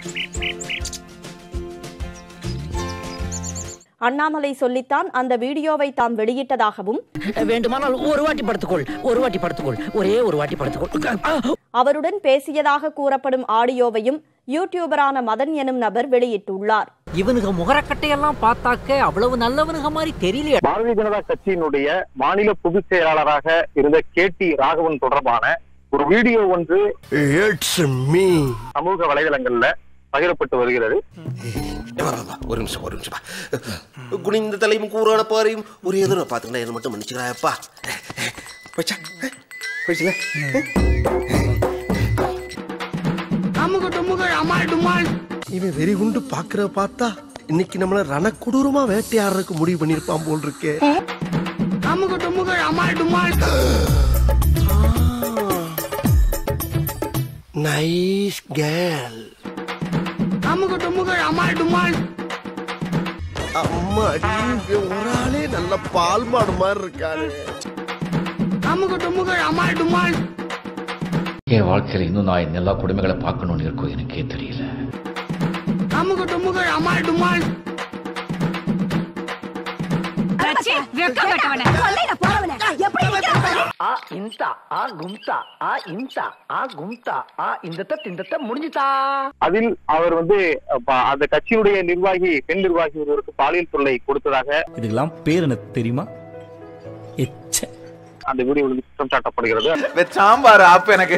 அண்ணாமலை சொல்லித்தான் அந்த வீடியோவை தாம் வெளியிட்டதாகவும் வேண்டுமானால் ஒரு வாட்டி படுத்துக்கொள் ஒரு வாட்டி படுத்துக்கொள் ஒரே ஒரு வாட்டி படுத்துக்கொள் ஆ! அவருடன் பேசியதாக கூறப்படும் ஆடியோவையும் யூடியூபரான மதன் எனும் நபர் வெளியிட்டுள்ளார் இவனுக முகரக்கட்டையெல்லாம் பார்த்தாக்க அவ்வளவு நல்லவனுக மாதிரி தெரியலையே பாரதிய ஜனதா கட்சியினுடைய மாநில பொதுச் செயலாளராக இருந்த கே டி ராகவன் தொடர்பான ஒரு வீடியோ ஒன்று இட்ஸ் மீ சமூக வலைதளங்கள்ல பகிரப்பட்டு வருகிறது ஒரு நிமிஷம் ஒரு நிமிஷம் குனிந்த தலையும் கூறான பாறையும் ஒரே தடவை பார்த்துக்கிட்டா என்ன மட்டும் மன்னிச்சுக்கிறாயப்பா போச்சா போயிடுச்சுல இவன் வெறி குண்டு பாக்குற பார்த்தா இன்னைக்கு நம்மள ரணக்கொடூரமா வேட்டையாடுறதுக்கு முடிவு பண்ணிருப்பான் போல் இருக்கே நைஸ் கேர்ள் அம்மா இங்க ஒரு ஆளே நல்ல பால் மாடு மாதிரி இருக்காரு என் வாழ்க்கையில இன்னும் நான் இந்த எல்லா குடும்பங்களை பார்க்கணும்னு இருக்கோ எனக்கே தெரியல ஆ இன்தா ஆ கும்தா ஆ இன்தா ஆ கும்தா ஆ இந்த தத் இந்த தத் முடிஞ்சுதா அதில் அவர் வந்து அப்ப, அந்த கட்சியினுடைய நிர்வாகி பெண் நிர்வாகி ஒருவருக்கு பாலியல் தொல்லை கொடுத்ததாக இதுக்கெல்லாம் பேர் என்ன தெரியுமா எச்ச அந்த வீடியோ வந்து குற்றம் சாட்டப்படுகிறது சாம்பார் ஆப் எனக்கு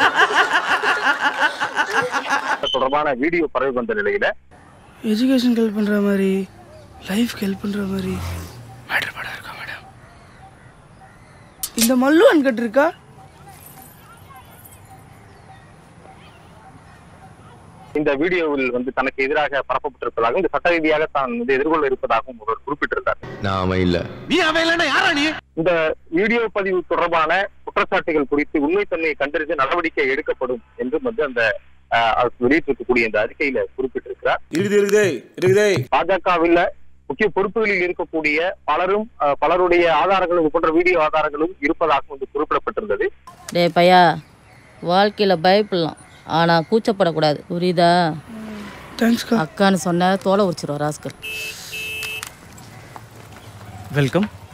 அது தொடர்பான வீடியோ பரவி வந்த நிலையில எஜுகேஷன் ஹெல்ப் பண்ற மாதிரி லைஃப்க்கு ஹெல்ப் பண்ற மாதிரி மேட்டர் படம் இருக்கா மேடம் இந்த மல்லு அன்கட் இருக்கா இந்த வீடியோவில் வந்து தனக்கு எதிராக பரப்பப்பட்டிருப்பதாகவும் இந்த சட்ட ரீதியாக தான் வந்து எதிர்கொள்ள இருப்பதாகவும் ஒருவர் குறிப்பிட்டிருந்தார் நாம இல்ல நீ அவன் இல்லைன்னா யாரா நீ இந்த வீடியோ பதிவு தொடர்பான குற்றச்சாட்டுகள் குறித்து உண்மைத்தன்மையை கண்டறிந்து நடவடிக்கை எடுக்கப்படும் என்றும் வந்து அந்த அஹ், அவர் வெளியிட்டிருக்கக்கூடிய இந்த அறிக்கையில குறிப்பிட்டிருக்கிறார் இருக்குது இருக்குது இருக்குது பாஜகவில் முக்கிய பொறுப்புகளில் இருக்கக்கூடிய பலரும் அஹ், பலருடைய ஆதாரங்களும் இது போன்ற வீடியோ ஆதாரங்களும் இருப்பதாக வந்து குறிப்பிடப்பட்டிருந்தது டேய் பையா வாழ்க்கையில் பயப்படலாம் ஆனால் கூச்சப்படக்கூடாது புரியுதா தேங்க்ஸ்க்கா அக்கான்னு சொன்ன தோலை உரிச்சிருவா ராஸ்கல் வெல்கம்